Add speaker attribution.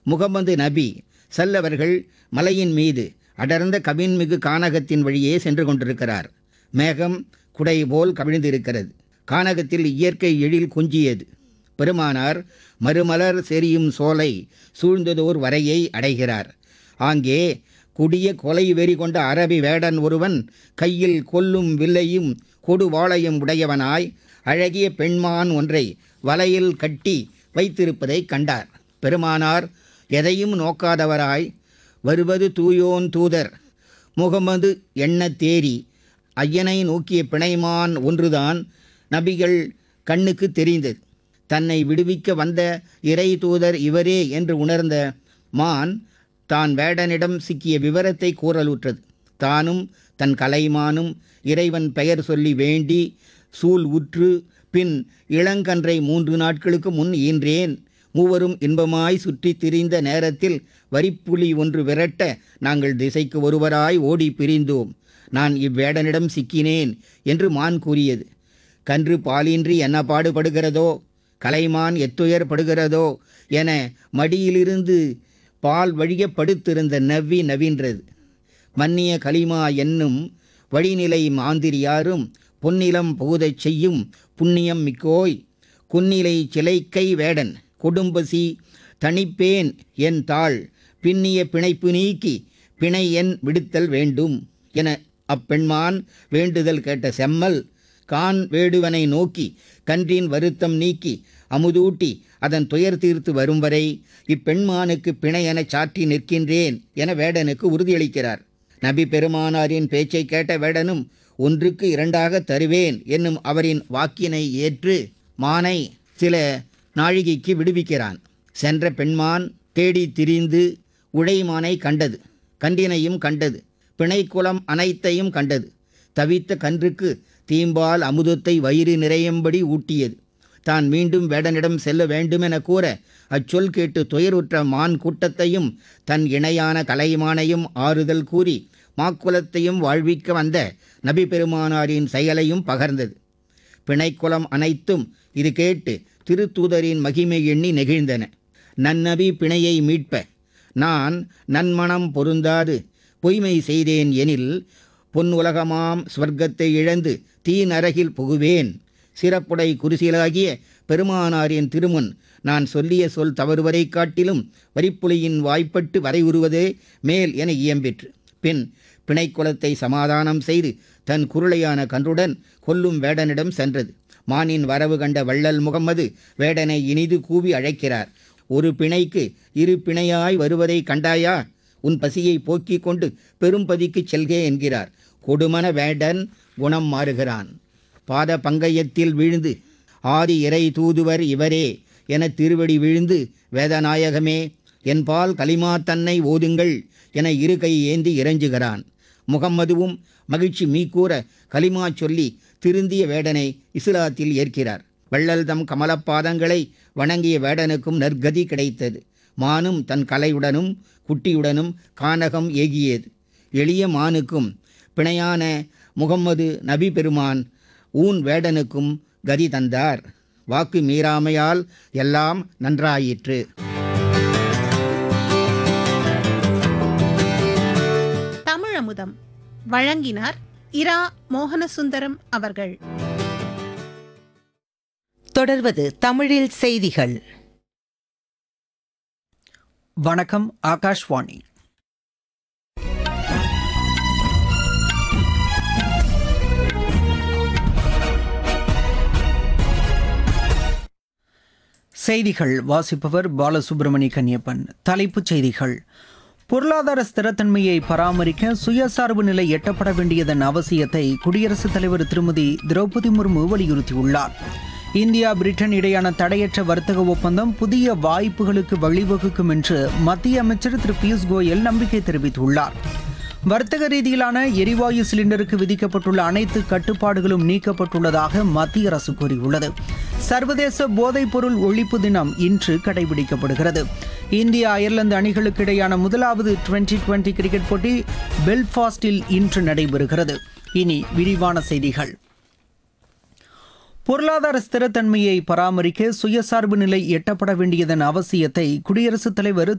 Speaker 1: முகமது நபி செல்லவர்கள் மலையின் மீது அடர்ந்த கவின்மிகு கானகத்தின் வழியே சென்று கொண்டிருக்கிறார் மேகம் குடை போல் கவிழ்ந்திருக்கிறது கானகத்தில் இயற்கை எழில் குஞ்சியது பெருமானார் மறுமலர் செரியும் சோலை சூழ்ந்ததோர் வரையை அடைகிறார் ஆங்கே கொடிய கொலை வெறி கொண்ட அரபி வேடன் ஒருவன் கையில் கொல்லும் வில்லையும் கொடுவாளையும் உடையவனாய் அழகிய பெண்மான் ஒன்றை வலையில் கட்டி வைத்திருப்பதைக் கண்டார் பெருமானார் எதையும் நோக்காதவராய் வருவது தூயோன் தூதர் முகமது எண்ண தேறி ஐயனை நோக்கிய பிணைமான் ஒன்றுதான் நபிகள் கண்ணுக்கு தெரிந்தது தன்னை விடுவிக்க வந்த இறை தூதர் இவரே என்று உணர்ந்த மான் தான் வேடனிடம் சிக்கிய விவரத்தை கூறலுற்றது தானும் தன் கலைமானும் இறைவன் பெயர் சொல்லி வேண்டி சூல் உற்று பின் இளங்கன்றை மூன்று நாட்களுக்கு முன் ஈன்றேன் மூவரும் இன்பமாய் சுற்றித் திரிந்த நேரத்தில் வரிப்புலி ஒன்று விரட்ட நாங்கள் திசைக்கு ஒருவராய் ஓடி பிரிந்தோம் நான் இவ்வேடனிடம் சிக்கினேன் என்று மான் கூறியது கன்று பாலின்றி என்ன பாடுபடுகிறதோ கலைமான் எத்துயர் படுகிறதோ என மடியிலிருந்து பால் வழிய படுத்திருந்த நவ்வி நவின்றது மன்னிய கலிமா என்னும் வழிநிலை மாந்திரியாரும் பொன்னிலம் புகுதச் செய்யும் புண்ணியம் மிக்கோய் குன்னிலை சிலைக்கை வேடன் கொடும்பசி தணிப்பேன் என் தாள் பின்னிய பிணைப்பு நீக்கி பிணை என் விடுத்தல் வேண்டும் என அப்பெண்மான் வேண்டுதல் கேட்ட செம்மல் கான் வேடுவனை நோக்கி கன்றின் வருத்தம் நீக்கி அமுதூட்டி அதன் துயர் தீர்த்து வரும் வரை இப்பெண்மானுக்கு பிணை எனச் சாற்றி நிற்கின்றேன் என வேடனுக்கு உறுதியளிக்கிறார் நபி பெருமானாரின் பேச்சை கேட்ட வேடனும் ஒன்றுக்கு இரண்டாக தருவேன் என்னும் அவரின் வாக்கினை ஏற்று மானை சில நாழிகைக்கு விடுவிக்கிறான் சென்ற பெண்மான் தேடி திரிந்து உழைமானை கண்டது கன்றினையும் கண்டது பிணைக்குளம் அனைத்தையும் கண்டது தவித்த கன்றுக்கு தீம்பால் அமுதத்தை வயிறு நிறையும்படி ஊட்டியது தான் மீண்டும் வேடனிடம் செல்ல வேண்டுமென கூற அச்சொல் கேட்டு துயருற்ற மான் கூட்டத்தையும் தன் இணையான கலைமானையும் ஆறுதல் கூறி மாக்குலத்தையும் வாழ்விக்க வந்த நபி பெருமானாரின் செயலையும் பகர்ந்தது பிணைக்குளம் அனைத்தும் இது கேட்டு திருத்தூதரின் மகிமை எண்ணி நெகிழ்ந்தன நன்னபி பிணையை மீட்ப நான் நன்மணம் பொருந்தாது பொய்மை செய்தேன் எனில் பொன் உலகமாம் ஸ்வர்க்கத்தை இழந்து தீநரகில் புகுவேன் சிறப்புடை குருசிலாகிய பெருமானாரின் திருமுன் நான் சொல்லிய சொல் தவறுவரை காட்டிலும் வரிப்புலியின் வாய்ப்பட்டு வரையுறுவதே மேல் என இயம்பிற்று பின் பிணைக்குளத்தை சமாதானம் செய்து தன் குருளையான கன்றுடன் கொல்லும் வேடனிடம் சென்றது மானின் வரவு கண்ட வள்ளல் முகம்மது வேடனை இனிது கூவி அழைக்கிறார் ஒரு பிணைக்கு இரு பிணையாய் வருவதை கண்டாயா உன் பசியை போக்கிக் கொண்டு பெரும்பதிக்குச் செல்கே என்கிறார் கொடுமன வேடன் குணம் மாறுகிறான் பாத பங்கயத்தில் விழுந்து ஆதி இறை தூதுவர் இவரே என திருவடி விழுந்து வேதநாயகமே என்பால் கலிமா தன்னை ஓதுங்கள் என இரு கை ஏந்தி இறைஞ்சுகிறான் முகம்மதுவும் மகிழ்ச்சி மீக்கூற கலிமா சொல்லி திருந்திய வேடனை இஸ்லாத்தில் ஏற்கிறார் வள்ளல் தம் கமலப்பாதங்களை வணங்கிய வேடனுக்கும் நற்கதி கிடைத்தது மானும் தன் கலையுடனும் குட்டியுடனும் கானகம் ஏகியது எளிய மானுக்கும் பிணையான முகம்மது நபி பெருமான் ஊன் வேடனுக்கும் கதி தந்தார் வாக்கு மீறாமையால் எல்லாம் நன்றாயிற்று
Speaker 2: தமிழமுதம் வழங்கினார் இரா மோகனசுந்தரம் அவர்கள்
Speaker 3: தொடர்வது தமிழில் செய்திகள்
Speaker 4: வணக்கம் ஆகாஷ்வாணி செய்திகள் வாசிப்பவர் பாலசுப்ரமணிய கன்னியப்பன் தலைப்புச் செய்திகள் பொருளாதார ஸ்திரத்தன்மையை பராமரிக்க சுயசார்பு நிலை எட்டப்பட வேண்டியதன் அவசியத்தை குடியரசுத் தலைவர் திருமதி திரௌபதி முர்மு வலியுறுத்தியுள்ளார் இந்தியா பிரிட்டன் இடையான தடையற்ற வர்த்தக ஒப்பந்தம் புதிய வாய்ப்புகளுக்கு வழிவகுக்கும் என்று மத்திய அமைச்சர் திரு பியூஷ் கோயல் நம்பிக்கை தெரிவித்துள்ளார் வர்த்தக ரீதியிலான எரிவாயு சிலிண்டருக்கு விதிக்கப்பட்டுள்ள அனைத்து கட்டுப்பாடுகளும் நீக்கப்பட்டுள்ளதாக மத்திய அரசு கூறியுள்ளது சர்வதேச போதைப்பொருள் ஒழிப்பு தினம் இன்று கடைபிடிக்கப்படுகிறது இந்திய அயர்லாந்து அணிகளுக்கு இடையான முதலாவது டுவெண்டி டுவெண்டி கிரிக்கெட் போட்டி பெல்ஃபாஸ்டில் இன்று நடைபெறுகிறது இனி விரிவான செய்திகள் பொருளாதார ஸ்திரத்தன்மையை பராமரிக்க சுயசார்பு நிலை எட்டப்பட வேண்டியதன் அவசியத்தை குடியரசுத் தலைவர்